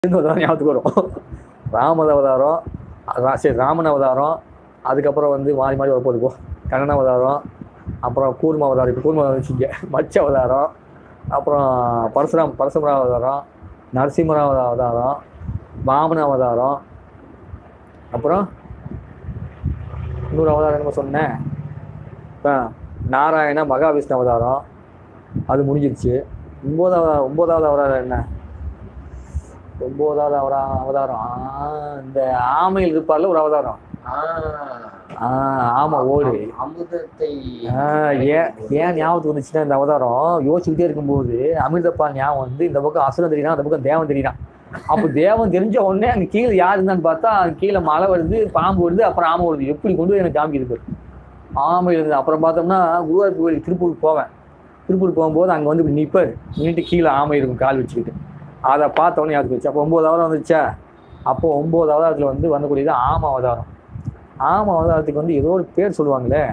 இருந்து அவதாரம் ஞாபகத்துக்கு வரும் ராமத அவதாரம் ரா- சரி ராமன் அவதாரம் அதுக்கப்புறம் வந்து மாறி மாறி வரப்போகுது போ கண்ணன் அவதாரம் அப்புறம் கூர்ம அவதாரம் இப்போ கூர்ம அவதாரம் வச்சுங்க மச்ச அவதாரம் அப்புறம் பரசுராம் பரசுராம அவதாரம் நரசிம்மர அவதாரம் வாமன அவதாரம் அப்புறம் இன்னொரு அவதாரம் என்னமோ சொன்னேன் இப்போ நாராயண மகாவிஷ்ணு அவதாரம் அது முடிஞ்சிருச்சு ஒன்பதாவது ஒன்பதாவது அவதாரம் என்ன ஒன்பதாவது அவரா அவதாரம் ஆ, இந்த ஆமையில் இருப்பார்ல ஒரு அவதாரம் ஆ, ஆமா ஓடு அமுதத்தை ஆ, ஏன் ஏன் ஞாபகத்துக்கு வந்துச்சுன்னா இந்த அவதாரம் யோசிச்சுக்கிட்டே இருக்கும்போது அமிர்தப்பால் ஞாபகம் வந்து இந்த பக்கம் அசுரம் தெரியுறான் அந்த பக்கம் தேவன் தெரியுறான் அப்போ தேவன் தெரிஞ்ச உடனே அங்க கீழே யார் இருந்தான்னு பார்த்தா அங்க கீழே மழை வருது பாம்பு வருது அப்புறம் ஆமை வருது எப்படி கொண்டு போய் எனக்கு காமிக்குது பாரு. ஆமை இருந்தது அப்புறம் பார்த்தோம்னா குருவாயூர் கோயில் திருப்பூருக்கு போவேன் திருப்பூர் போகும்போது அங்கே வந்து இப்படி நிற்பார் நின்றுட்டு கீழே ஆமை இருக்கும் கால் வச்சுக்கிட்டு அதை பார்த்த உடனே ஞாபகத்துக்கு வச்சு அப்போ ஒம்பது அவதாரம் வந்துச்சா அப்போ ஒம்பது அவதாரத்தில் வந்து வந்தக்கூடியது ஆம அவதாரம் ஆம அவதாரத்துக்கு வந்து ஏதோ ஒரு பேர் சொல்லுவாங்களே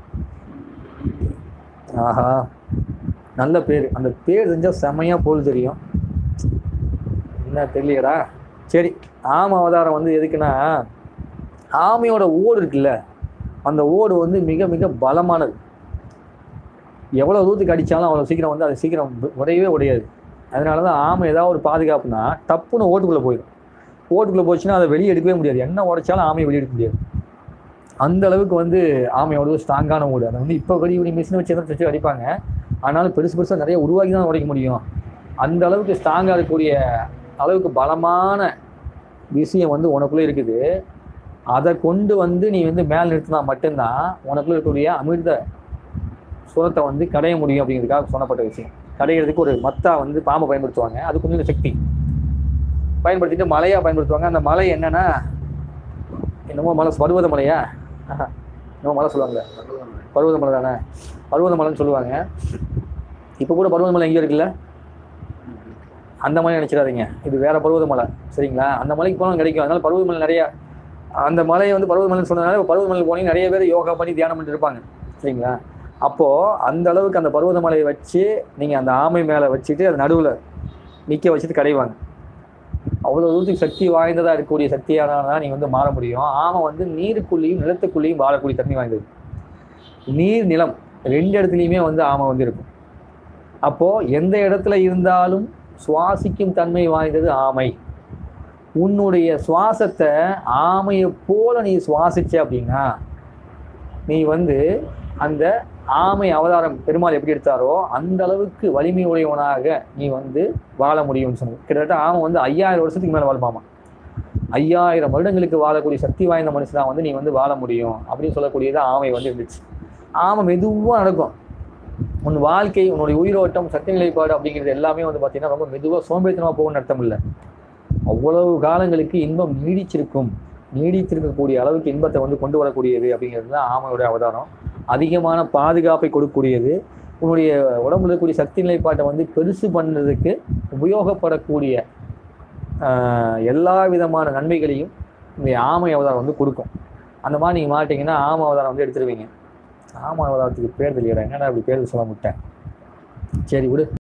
ஆஹா நல்ல பேர் அந்த பேர் தெரிஞ்சால் செமையா பொருள் தெரியும் என்ன தெரியலையடா சரி ஆம அவதாரம் வந்து எதுக்குன்னா ஆமையோட ஓடு இருக்குல்ல அந்த ஓடு வந்து மிக மிக பலமானது எவ்வளோ தூரத்துக்கு அடித்தாலும் அவ்வளோ சீக்கிரம் வந்து அது சீக்கிரம் உடையவே உடையாது அதனால தான் ஆமை ஏதாவது ஒரு பாதுகாப்புனா டப்புன்னு ஓட்டுக்குள்ளே போயிடும் ஓட்டுக்குள்ளே போச்சுன்னா அதை வெளியே எடுக்கவே முடியாது என்ன உடைச்சாலும் ஆமையை வெளியே எடுக்க முடியாது அந்த அளவுக்கு வந்து ஆமையோட ஸ்ட்ராங்கான ஓடு அதை வந்து இப்போ வெளியே மிஷினை வச்சு எதாவது வச்சு அடிப்பாங்க ஆனாலும் பெருசு பெருசாக நிறைய உருவாக்கி தான் உடைக்க முடியும் அந்த அளவுக்கு ஸ்ட்ராங்காக இருக்கக்கூடிய அளவுக்கு பலமான விஷயம் வந்து உனக்குள்ளே இருக்குது அதை கொண்டு வந்து நீ வந்து மேல் நிறுத்தினா மட்டும்தான் உனக்குள்ள இருக்கக்கூடிய அமிர்த சுரத்தை வந்து கடைய முடியும் அப்படிங்கிறதுக்காக சொன்னப்பட்ட விஷயம் கடையிறதுக்கு ஒரு மத்தா வந்து பாம்பை பயன்படுத்துவாங்க அது கொஞ்சம் சக்தி பயன்படுத்திட்டு மலையா பயன்படுத்துவாங்க அந்த மலை என்னன்னா என்னமோ மலை பருவத மலையா ஆஹா. என்னமோ மலை சொல்லுவாங்களே பருவத மலை தானே பருவத மலைன்னு சொல்லுவாங்க இப்போ கூட பருவத மலை எங்கே இருக்குல்ல அந்த மலை நினைச்சிடாதீங்க இது வேற பருவத மலை சரிங்களா அந்த மலைக்கு போனாலும் கிடைக்கும் அதனால பருவத மலை நிறைய அந்த மலையை வந்து பருவத மலைன்னு சொன்னதுனால இப்ப பருவத மலைக்கு போனீங்க நிறைய பேர் யோகா பண்ணி தியானம் பண்ணிட்டு இருப்பாங்க சரிங்களா அப்போ அந்த அளவுக்கு அந்த பருவத மலையை வச்சு நீங்க அந்த ஆமை மேல வச்சுட்டு அது நடுவுல நிக்க வச்சுட்டு கடைவாங்க அவ்வளவு தூரத்துக்கு சக்தி வாய்ந்ததா இருக்கக்கூடிய சக்தியானதான் நீங்க வந்து மாற முடியும் ஆமை வந்து நீருக்குள்ளேயும் நிலத்துக்குள்ளேயும் வாழக்கூடிய தன்மை வாய்ந்தது நீர் நிலம் ரெண்டு இடத்துலையுமே வந்து ஆமை வந்து இருக்கும் அப்போ எந்த இடத்துல இருந்தாலும் சுவாசிக்கும் தன்மை வாய்ந்தது ஆமை உன்னுடைய சுவாசத்தை ஆமையை போல நீ சுவாசிச்ச அப்படின்னா நீ வந்து அந்த ஆமை அவதாரம் பெருமாள் எப்படி எடுத்தாரோ அந்த அளவுக்கு வலிமை உடையவனாக நீ வந்து வாழ முடியும்னு சொன்னது கிட்டத்தட்ட ஆமை வந்து ஐயாயிரம் வருஷத்துக்கு மேல வாழுமாமா ஐயாயிரம் வருடங்களுக்கு வாழக்கூடிய சக்தி வாய்ந்த மனுஷனா வந்து நீ வந்து வாழ முடியும் அப்படின்னு சொல்லக்கூடியது ஆமை வந்து இருந்துச்சு ஆமை மெதுவா நடக்கும் உன் வாழ்க்கை உன்னுடைய உயிரோட்டம் சக்தி நிலைப்பாடு அப்படிங்கிறது எல்லாமே வந்து பார்த்தீங்கன்னா ரொம்ப மெதுவாக சோம்பேறித்தனமாக போகணும்னு அர்த்தம் இல்லை அவ்வளவு காலங்களுக்கு இன்பம் நீடிச்சிருக்கும் நீடித்திருக்கக்கூடிய அளவுக்கு இன்பத்தை வந்து கொண்டு வரக்கூடியது அப்படிங்கிறது தான் ஆமையோட அவதாரம் அதிகமான பாதுகாப்பை கொடுக்கக்கூடியது உன்னுடைய உடம்புல இருக்கக்கூடிய சக்தி நிலைப்பாட்டை வந்து பெருசு பண்ணுறதுக்கு உபயோகப்படக்கூடிய ஆஹ், எல்லா விதமான நன்மைகளையும் இந்த ஆமை அவதாரம் வந்து கொடுக்கும் அந்த மாதிரி நீங்கள் மாட்டிங்கன்னா ஆமை அவதாரம் வந்து எடுத்துருவீங்க ஆமை அவதாரத்துக்கு பேர் தெரியல என்னடா அப்படி பேர் சொல்ல முட்டேன் சரி விடு